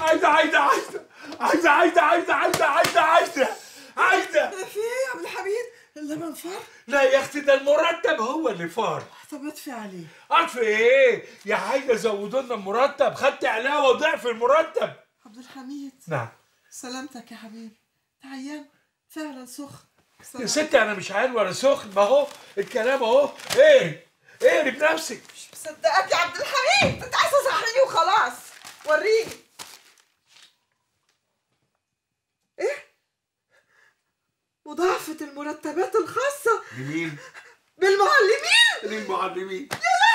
عايده عايده عايده عايده عايده عايده عايده عايده عايده عايده في ايه يا عبد الحميد اللبن فار لا يا اختي ده المرتب هو اللي فار طب ادفع عليه عارف ايه يا عايده زودوا لنا المرتب خدت علاوه وضعف المرتب عبد الحميد نعم سلامتك يا حبيبي تعيان فعلا سخن يا ستي انا مش عيان ولا سخن ما هو الكلام اهو ايه ايه بنفسك مش مصدقك يا عبد الحميد انت عايز تصحيني وخلاص وريني ايه مضاعفة المرتبات الخاصة لمين؟ بالمعلمين للمعلمين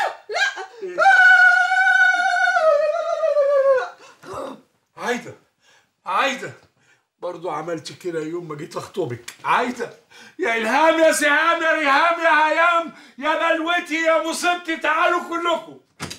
عايده عايده برضو عملت كده يوم ما جيت اخطبك عايده يا الهام يا سهام يا ريهام يا هيام يا بلوتي يا مصيبتي تعالوا كلكم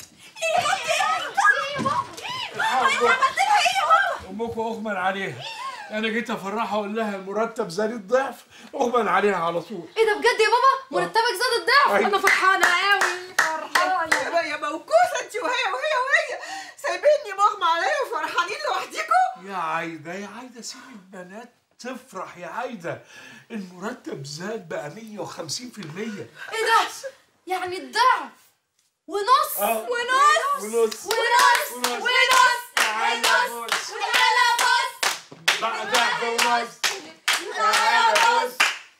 امكم اغمى عليها انا جيت افرحها اقول لها المرتب زاد الضعف اغمى عليها على طول ايه ده بجد يا بابا مرتبك زاد الضعف أيوة. انا فرحانه قوي فرحانه يا يا موكوسة انت وهي وهي وهي سايبيني مغمى عليا وفرحانين لوحديكم يا عايده يا عايده سيب البنات تفرح يا عايده المرتب زاد بقى 150% ايه ده يعني الضعف ونص آه. ونص ونص. ونص ونص. ونص تعالى ونص بص. وتعالى بص بقى ضعف ونص تعالى بص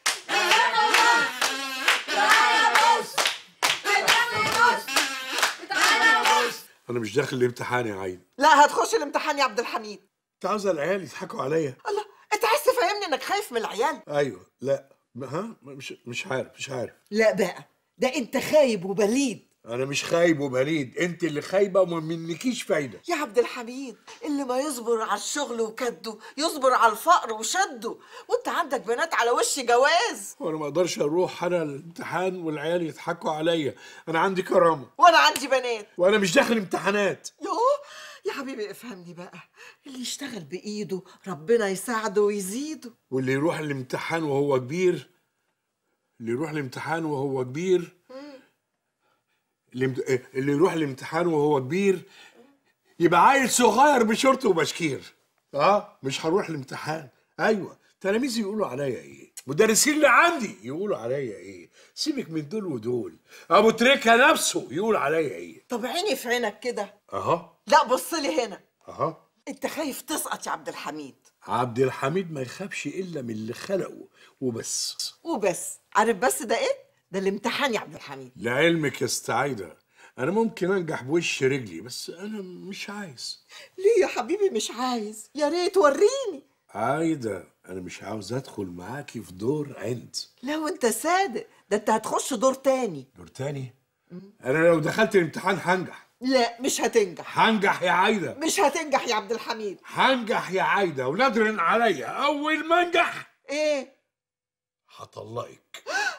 انا مش داخل الامتحان يا عايده لا هتخش الامتحان يا عبد الحميد انت عاوزه العيال يضحكوا عليا الله انت عايز تفهمني انك خايف من العيال ايوه لا ها مش مش عارف مش عارف لا بقى ده انت خايب وبليد انا مش خايب وبليد انت اللي خايبه وما منكيش فايده يا عبد الحميد اللي ما يصبر على الشغل وكده يصبر على الفقر وشده وانت عندك بنات على وش جواز وانا ما اقدرش اروح انا الامتحان والعيال يضحكوا عليا انا عندي كرامه وانا عندي بنات وانا مش داخل امتحانات يوه يا حبيبي افهمني بقى اللي يشتغل بايده ربنا يساعده ويزيده واللي يروح الامتحان وهو كبير اللي يروح الامتحان وهو كبير اللي, يمت- إيه، اللي يروح الامتحان وهو كبير يبقى عيل صغير بشورت وبشكير اه مش هروح الامتحان ايوه تلاميذي يقولوا عليا ايه مدرسين اللي عندي يقولوا عليا ايه سيبك من دول ودول ابو تريكه نفسه يقول عليا ايه طب عيني في عينك كده اها لا بص لي هنا اها انت خايف تسقط يا عبد الحميد عبد الحميد ما يخافش الا من اللي خلقه وبس وبس عارف بس ده ايه ده الامتحان يا عبد الحميد لعلمك يا استعيدة أنا ممكن أنجح بوش رجلي بس أنا مش عايز ليه يا حبيبي مش عايز يا ريت وريني عايدة أنا مش عاوز أدخل معاكي في دور عند لو انت صادق ده انت هتخش دور تاني دور تاني أنا لو دخلت الامتحان هنجح لا مش هتنجح هنجح يا عايدة مش هتنجح يا عبد الحميد هنجح يا عايدة ونادر عليا أول ما أنجح ايه هطلقك